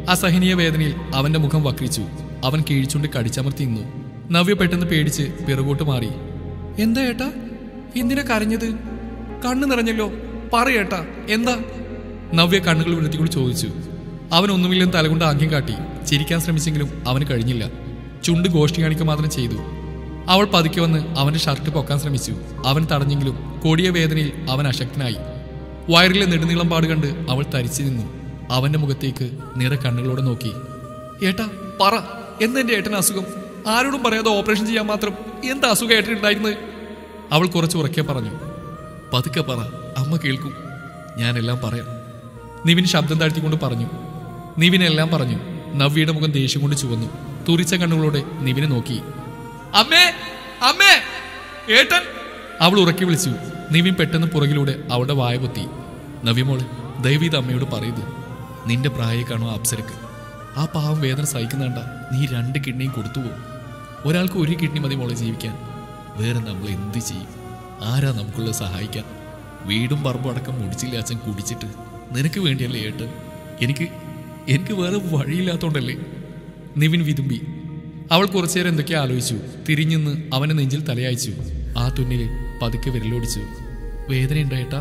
അസഹനീയ വേദനയിൽ അവന്റെ മുഖം വക്രിച്ചു അവൻ കീഴ്ച്ചുണ്ട് കടിച്ചമർത്തി നിന്നു നവ്യ പെട്ടെന്ന് പേടിച്ച് പിറകോട്ട് മാറി എന്താ ഏട്ടാ എന്തിനാ കരഞ്ഞത് കണ്ണു നിറഞ്ഞല്ലോ പറയേട്ടാ എന്താ നവ്യ കണ്ണുകൾ വിടത്തിക്കൊണ്ട് ചോദിച്ചു അവൻ ഒന്നുമില്ലെന്ന് തലകൊണ്ട് ആംഗ്യം കാട്ടി ചിരിക്കാൻ ശ്രമിച്ചെങ്കിലും അവന് കഴിഞ്ഞില്ല ചുണ്ട് ഗോഷ്ടി കാണിക്കുക മാത്രം ചെയ്തു അവൾ പതുക്കെ വന്ന് അവന്റെ ഷർട്ട് പൊക്കാൻ ശ്രമിച്ചു അവൻ തടഞ്ഞെങ്കിലും കൊടിയ വേദനയിൽ അവൻ അശക്തനായി വയറിലെ നെടുനീളം പാട് കണ്ട് അവൾ തരിച്ചു നിന്നു അവന്റെ മുഖത്തേക്ക് നിറ കണ്ണുകളോടെ നോക്കി ഏട്ടാ പറ എന്തെന്റെ ഏട്ടന് അസുഖം ആരോടും പറയാതെ ഓപ്പറേഷൻ ചെയ്യാൻ മാത്രം എന്താ അസുഖം ഏട്ടനുണ്ടായിരുന്നത് അവൾ കുറച്ച് ഉറക്കെ പറഞ്ഞു പതുക്കെ പറ അമ്മ കേൾക്കും ഞാനെല്ലാം പറയാം നിവിൻ ശബ്ദം താഴ്ത്തിക്കൊണ്ട് പറഞ്ഞു നിവിൻ എല്ലാം പറഞ്ഞു നവ്യയുടെ മുഖം ദേഷ്യം കൊണ്ട് ചുവന്നു തുറിച്ച കണ്ണുകളോടെ നിവിനെ നോക്കി അമ്മേ അമ്മേ ഏട്ടൻ അവൾ ഉറക്കി വിളിച്ചു നിവിൻ പെട്ടെന്ന് പുറകിലൂടെ അവളുടെ വായ പൊത്തി നവ്യമോളെ ദയവീത് അമ്മയോട് പറയുത് നിന്റെ പ്രായെ കാണോ അപ്സരക്ക് ആ പാവം വേദന സഹിക്കുന്നുണ്ട നീ രണ്ട് കിഡ്നിയും കൊടുത്തുപോകും ഒരാൾക്ക് ഒരു കിഡ്നി മതി മോളെ ജീവിക്കാൻ വേറെ നമ്മൾ എന്ത് ചെയ്യും ആരാ നമുക്കുള്ള സഹായിക്കാൻ വീടും പറമ്പും അടക്കം മുടിച്ചില്ല അച്ഛൻ കുടിച്ചിട്ട് നിനക്ക് വേണ്ടിയല്ലേ ഏട്ടൻ എനിക്ക് എനിക്ക് വേറെ വഴിയില്ലാത്തോണ്ടല്ലേ നിവിൻ വിതുമ്പി അവൾ കുറച്ചുനേരം എന്തൊക്കെയോ ആലോചിച്ചു തിരിഞ്ഞെന്ന് അവന്റെ നെഞ്ചിൽ തലയായിച്ചു ആ തുന്നിലിൽ പതുക്കെ വിരലോടിച്ചു വേദന ഉണ്ടായിട്ടാ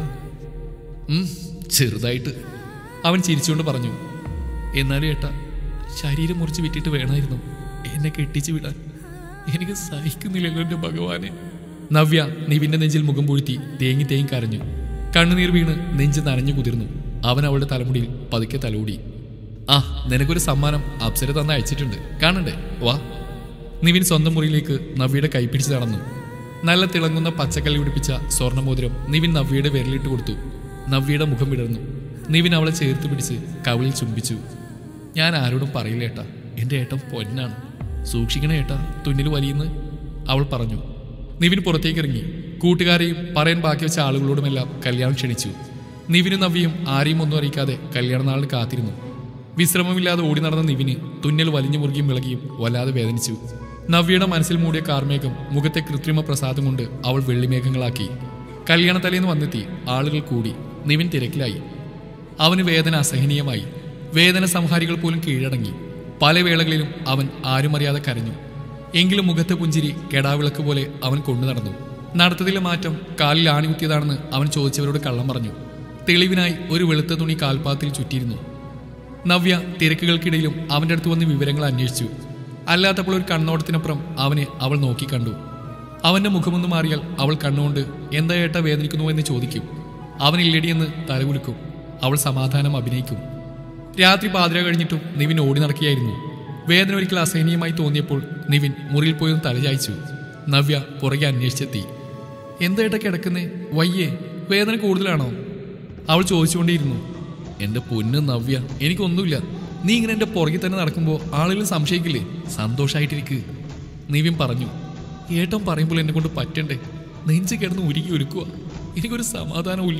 ഉം, ചെറുതായിട്ട് അവൻ ചിരിച്ചുകൊണ്ട് പറഞ്ഞു എന്നാലും ഏട്ടാ ശരീരം മുറിച്ച് വിറ്റിട്ട് വേണമായിരുന്നു എന്നെ കെട്ടിച്ചു വിടാൻ എനിക്ക് സഹിക്കുന്നില്ലല്ലോ എന്റെ ഭഗവാനെ നവ്യ നിവിന്റെ നെഞ്ചിൽ മുഖം പൂഴ്ത്തി തേങ്ങി തേങ്ങി കരഞ്ഞു കണ്ണുനീർ വീണ് നെഞ്ച് നനഞ്ഞു കുതിർന്നു അവൻ അവളുടെ തലമുടിയിൽ പതുക്കെ തലോടി ആ നിനക്കൊരു സമ്മാനം അപ്സര തന്ന അയച്ചിട്ടുണ്ട് കാണണ്ടേ വാ നിവിൻ സ്വന്തം മുറിയിലേക്ക് നവ്യയുടെ കൈപ്പിടിച്ച് നടന്നു നല്ല തിളങ്ങുന്ന പച്ചക്കല്ലി പിടിപ്പിച്ച സ്വർണ്ണമോതിരം നിവിൻ നവ്യയുടെ വിരലിട്ട് കൊടുത്തു നവ്യയുടെ മുഖം വിടർന്നു നിവിൻ അവളെ ചേർത്ത് പിടിച്ച് കവിളിൽ ചുംബിച്ചു ഞാൻ ആരോടും പറയില്ല ഏട്ടാ എൻ്റെ ഏട്ടൻ പൊന്നാണ് സൂക്ഷിക്കണേ ഏട്ടാ തുന്നിൽ വലിയുന്ന് അവൾ പറഞ്ഞു നിവിൻ പുറത്തേക്ക് ഇറങ്ങി കൂട്ടുകാരെയും പറയാൻ ബാക്കി വെച്ച ആളുകളോടുമെല്ലാം കല്യാണം ക്ഷണിച്ചു നിവിനും നവ്യയും ആരെയും ഒന്നും അറിയിക്കാതെ കല്യാണ നാളിന് കാത്തിരുന്നു വിശ്രമമില്ലാതെ ഓടി നടന്ന നിവിന് തുന്നൽ വലിഞ്ഞു മുറുകിയും വിളകിയും വല്ലാതെ വേദനിച്ചു നവ്യയുടെ മനസ്സിൽ മൂടിയ കാർമേഘം മുഖത്തെ കൃത്രിമ പ്രസാദം കൊണ്ട് അവൾ വെള്ളിമേഘങ്ങളാക്കി കല്യാണ തലേന്ന് വന്നെത്തി ആളുകൾ കൂടി നിവിൻ തിരക്കിലായി അവന് വേദന അസഹനീയമായി വേദന സംഹാരികൾ പോലും കീഴടങ്ങി പല വേളകളിലും അവൻ ആരും അറിയാതെ കരഞ്ഞു എങ്കിലും മുഖത്തെ പുഞ്ചിരി കെടാവിളക്ക് പോലെ അവൻ കൊണ്ടു നടന്നു നടത്തത്തിലെ മാറ്റം കാലിൽ ആണികുത്തിയതാണെന്ന് അവൻ ചോദിച്ചവരോട് കള്ളം പറഞ്ഞു തെളിവിനായി ഒരു വെളുത്ത തുണി കാൽപാത്തിൽ ചുറ്റിയിരുന്നു നവ്യ തിരക്കുകൾക്കിടയിലും അവന്റെ അടുത്ത് വന്ന് വിവരങ്ങൾ അന്വേഷിച്ചു അല്ലാത്തപ്പോൾ ഒരു കണ്ണോട്ടത്തിനപ്പുറം അവനെ അവൾ നോക്കിക്കണ്ടു അവന്റെ മുഖമൊന്ന് മാറിയാൽ അവൾ കണ്ണുകൊണ്ട് എന്താ ഏട്ട വേദനിക്കുന്നു എന്ന് ചോദിക്കും അവൻ ഇല്ലടിയെന്ന് തലകുലുക്കും അവൾ സമാധാനം അഭിനയിക്കും രാത്രി പാതിര കഴിഞ്ഞിട്ടും നിവിൻ ഓടി നടക്കുകയായിരുന്നു വേദന ഒരിക്കൽ അസഹനീയമായി തോന്നിയപ്പോൾ നിവിൻ മുറിയിൽ പോയി ഒന്ന് തലചായ്ച്ചു നവ്യ പുറകെ അന്വേഷിച്ചെത്തി എന്തായിട്ടാ കിടക്കുന്നേ വയ്യേ വേദന കൂടുതലാണോ അവൾ ചോദിച്ചുകൊണ്ടേയിരുന്നു എന്റെ പൊന്ന് നവ്യ എനിക്കൊന്നുമില്ല നീ ഇങ്ങനെ എന്റെ പുറകിൽ തന്നെ നടക്കുമ്പോൾ ആളുകൾ സംശയിക്കില്ലേ സന്തോഷായിട്ടിരിക്ക് നിവിൻ പറഞ്ഞു ഏട്ടൻ പറയുമ്പോൾ എന്നെ കൊണ്ട് പറ്റണ്ടേ നെഞ്ച് കിടന്ന് ഉരുകി ഒരുക്കുക എനിക്കൊരു സമാധാനവുമില്ല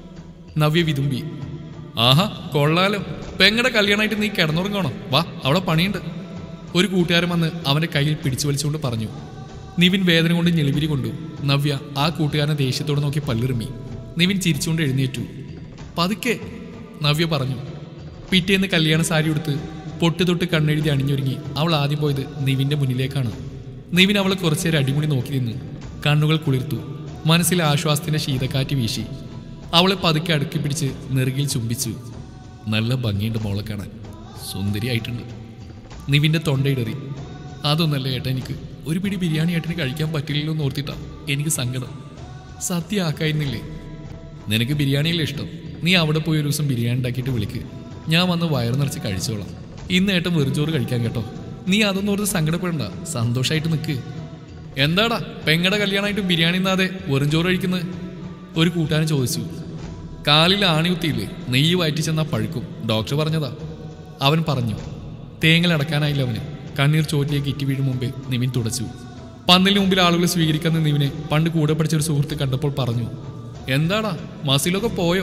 നവ്യ വിതുമ്പി ആഹാ കൊള്ളാലോ പെങ്ങടെ കല്യാണമായിട്ട് നീ കിടന്നുറങ്ങണം വാ അവിടെ പണിയുണ്ട് ഒരു കൂട്ടുകാരൻ വന്ന് അവന്റെ കയ്യിൽ പിടിച്ചു വലിച്ചുകൊണ്ട് പറഞ്ഞു നിവിൻ വേദന കൊണ്ട് ഞെളിവിരി കൊണ്ടു നവ്യ ആ കൂട്ടുകാരനെ ദേഷ്യത്തോടെ നോക്കി പല്ലിറുമി നിവിൻ ചിരിച്ചുകൊണ്ട് എഴുന്നേറ്റു പതുക്കെ നവ്യ പറഞ്ഞു പിറ്റേന്ന് കല്യാണ സാരി ഉടുത്ത് പൊട്ട് തൊട്ട് കണ്ണെഴുതി അണിഞ്ഞൊരുങ്ങി അവൾ ആദ്യം പോയത് നിവിന്റെ മുന്നിലേക്കാണ് നിവിൻ അവളെ കുറച്ചേരം അടിമുടി നോക്കി നിന്നു കണ്ണുകൾ കുളിർത്തു മനസ്സിൽ ആശ്വാസത്തിന്റെ ശീതക്കാറ്റ് വീശി അവളെ പതുക്കെ അടുക്കി പിടിച്ച് നെറുകിൽ ചുംബിച്ചു നല്ല ഭംഗിയുണ്ട് മോളെ കാണാൻ സുന്ദരിയായിട്ടുണ്ട് നിവിന്റെ തൊണ്ടയിടറി അതൊന്നല്ല ഏട്ടാ എനിക്ക് ഒരു പിടി ബിരിയാണി ഏട്ടന് കഴിക്കാൻ പറ്റില്ലല്ലോ എന്ന് ഓർത്തിട്ടാ എനിക്ക് സങ്കടം സത്യം ആക്കായിരുന്നില്ലേ നിനക്ക് ബിരിയാണിയല്ലേ ഇഷ്ടം നീ അവിടെ പോയി ഒരു ദിവസം ബിരിയാണി ഉണ്ടാക്കിയിട്ട് വിളിക്ക് ഞാൻ വന്ന് വയറ് നിറച്ച് കഴിച്ചോളാം ഇന്ന് ഏട്ടൻ വെറുചോറ് കഴിക്കാൻ കേട്ടോ നീ അതൊന്നും ഓർത്ത് സങ്കടപ്പെടണ്ട സന്തോഷമായിട്ട് നിൽക്ക് എന്താടാ പെങ്ങടെ കല്യാണമായിട്ട് ബിരിയാണി ഇന്നാതെ വെറും ചോറ് കഴിക്കുന്നത് ഒരു കൂട്ടുകാരൻ ചോദിച്ചു കാലിൽ ആണി കുത്തിയില്ലേ നെയ്യ് വയറ്റി ചെന്നാ പഴുക്കും ഡോക്ടർ പറഞ്ഞതാ അവൻ പറഞ്ഞു തേങ്ങൽ അടക്കാനായില്ല അവന് കണ്ണീർ ചോറ്റിലേക്ക് ഇറ്റി വീഴും മുമ്പേ നിവിൻ തുടച്ചു പന്തലിന് മുമ്പിൽ ആളുകൾ സ്വീകരിക്കുന്ന നിവിനെ പണ്ട് കൂടെ പഠിച്ച ഒരു സുഹൃത്ത് കണ്ടപ്പോൾ പറഞ്ഞു എന്താടാ മസിലൊക്കെ പോയോ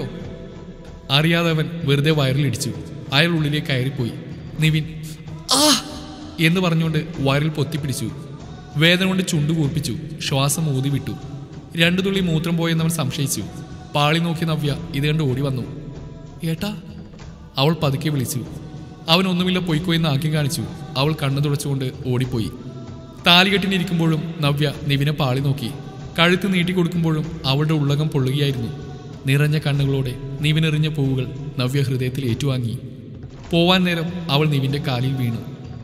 അറിയാതെ അവൻ വെറുതെ വയറിലിടിച്ചു അയാൾ ഉള്ളിലേക്ക് കയറിപ്പോയി നിവിൻ ആ എന്ന് പറഞ്ഞുകൊണ്ട് വയറിൽ പൊത്തിപ്പിടിച്ചു വേദന കൊണ്ട് ചുണ്ടു കൂർപ്പിച്ചു ശ്വാസം ഊതി വിട്ടു രണ്ടു തുള്ളി മൂത്രം പോയെന്നവൻ സംശയിച്ചു പാളി നോക്കി നവ്യ ഇത് കണ്ട് ഓടി വന്നു ഏട്ടാ അവൾ പതുക്കെ വിളിച്ചു അവൻ ഒന്നുമില്ല പൊയ്ക്കോയെന്ന് ആക്കി കാണിച്ചു അവൾ കണ്ണു തുടച്ചുകൊണ്ട് ഓടിപ്പോയി താലികെട്ടിനിരിക്കുമ്പോഴും നവ്യ നിവിനെ പാളി നോക്കി കഴുത്ത് നീട്ടിക്കൊടുക്കുമ്പോഴും അവളുടെ ഉള്ളകം പൊള്ളുകയായിരുന്നു നിറഞ്ഞ കണ്ണുകളോടെ നിവിനെറിഞ്ഞ പൂവുകൾ നവ്യ ഹൃദയത്തിൽ ഏറ്റുവാങ്ങി പോവാൻ നേരം അവൾ നിവിന്റെ കാലിൽ വീണു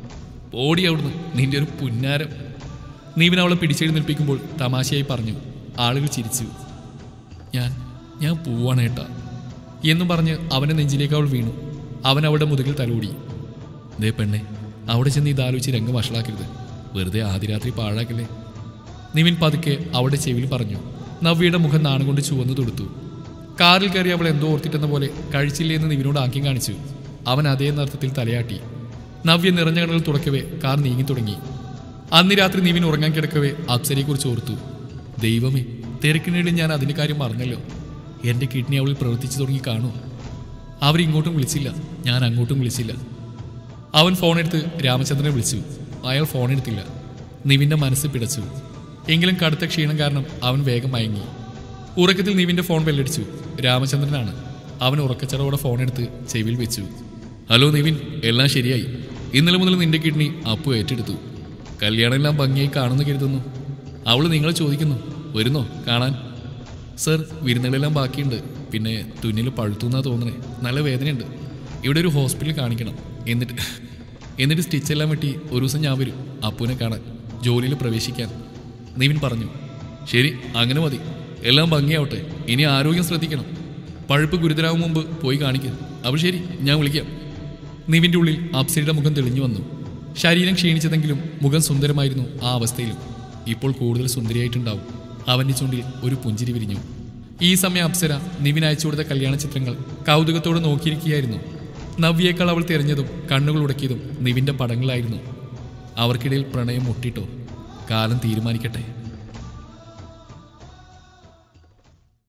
ഓടി അവിടുന്ന് നിന്റെ ഒരു പുന്നാരം നീവിൻ അവളെ പിടിച്ചെഴുന്നേൽപ്പിക്കുമ്പോൾ തമാശയായി പറഞ്ഞു ആളുകൾ ചിരിച്ചു ഞാൻ ഞാൻ പോവാണ് ഏട്ടാ എന്നും പറഞ്ഞ് അവൻ്റെ നെഞ്ചിലേക്ക് അവൾ വീണു അവൻ അവളുടെ മുതുകിൽ തലോടി ദേ പെണ്ണെ അവിടെ ചെന്ന് ഇതാലോചിച്ച് രംഗം വഷളാക്കരുത് വെറുതെ ആദ്യരാത്രി പാഴാക്കല്ലേ നിവിൻ പതുക്കെ അവളുടെ ചെവിയിൽ പറഞ്ഞു നവ്യയുടെ മുഖം നാണുകൊണ്ട് ചുവന്നു തൊടുത്തു കാറിൽ കയറി അവൾ എന്തോ ഓർത്തിട്ടെന്ന പോലെ കഴിച്ചില്ലേ എന്ന് നിവിനോട് ആദ്യം കാണിച്ചു അവൻ അതേ നർത്ഥത്തിൽ തലയാട്ടി നവ്യ നിറഞ്ഞ കണ്ണുകൾ തുറക്കവേ കാർ നീങ്ങി തുടങ്ങി അന്ന് രാത്രി നിവിൻ ഉറങ്ങാൻ കിടക്കവേ അപ്സരയെക്കുറിച്ച് ഓർത്തു ദൈവമേ തിരക്കിനിടയിൽ ഞാൻ അതിൻ്റെ കാര്യം മറന്നല്ലോ എൻ്റെ കിഡ്നി അവളിൽ പ്രവർത്തിച്ചു തുടങ്ങി കാണൂ അവരിങ്ങോട്ടും വിളിച്ചില്ല ഞാൻ അങ്ങോട്ടും വിളിച്ചില്ല അവൻ ഫോണെടുത്ത് രാമചന്ദ്രനെ വിളിച്ചു അയാൾ ഫോൺ എടുത്തില്ല നിവിൻ്റെ മനസ്സ് പിടച്ചു എങ്കിലും കടുത്ത ക്ഷീണം കാരണം അവൻ വേഗം മയങ്ങി ഉറക്കത്തിൽ നിവിൻ്റെ ഫോൺ ബെല്ലടിച്ചു രാമചന്ദ്രനാണ് അവൻ ഉറക്കച്ചടവോടെ ഫോൺ എടുത്ത് ചെവിയിൽ വെച്ചു ഹലോ നിവിൻ എല്ലാം ശരിയായി ഇന്നലെ മുതൽ നിന്റെ കിഡ്നി അപ്പു ഏറ്റെടുത്തു കല്യാണം എല്ലാം ഭംഗിയായി കാണുന്നു കരുതുന്നു അവൾ നിങ്ങളെ ചോദിക്കുന്നു വരുന്നോ കാണാൻ സർ വിരുന്നുകളെല്ലാം ബാക്കിയുണ്ട് പിന്നെ തുന്നിൽ പഴുത്തുന്നാ തോന്നണേ നല്ല വേദനയുണ്ട് ഇവിടെ ഒരു ഹോസ്പിറ്റലിൽ കാണിക്കണം എന്നിട്ട് എന്നിട്ട് സ്റ്റിച്ച് എല്ലാം വെട്ടി ഒരു ദിവസം ഞാൻ വരും അപ്പുവിനെ കാണാൻ ജോലിയിൽ പ്രവേശിക്കാൻ നിവിൻ പറഞ്ഞു ശരി അങ്ങനെ മതി എല്ലാം ഭംഗിയാവട്ടെ ഇനി ആരോഗ്യം ശ്രദ്ധിക്കണം പഴുപ്പ് ഗുരുതരാവും മുമ്പ് പോയി കാണിക്കുക അപ്പോൾ ശരി ഞാൻ വിളിക്കാം നിവിൻ്റെ ഉള്ളിൽ അപ്സരയുടെ മുഖം തെളിഞ്ഞു വന്നു ശരീരം ക്ഷീണിച്ചതെങ്കിലും മുഖം സുന്ദരമായിരുന്നു ആ അവസ്ഥയിലും ഇപ്പോൾ കൂടുതൽ സുന്ദരിയായിട്ടുണ്ടാവും അവൻ്റെ ചുണ്ടിൽ ഒരു പുഞ്ചിരി വിരിഞ്ഞു ഈ സമയം അപ്സര നിവിൻ അയച്ചു കൊടുത്ത കല്യാണ ചിത്രങ്ങൾ കൗതുകത്തോടെ നോക്കിയിരിക്കുകയായിരുന്നു നവ്യേക്കാൾ അവൾ തിരഞ്ഞതും കണ്ണുകൾ ഉടക്കിയതും നിവിൻ്റെ പടങ്ങളായിരുന്നു അവർക്കിടയിൽ പ്രണയം മുട്ടിട്ടോ കാലം തീരുമാനിക്കട്ടെ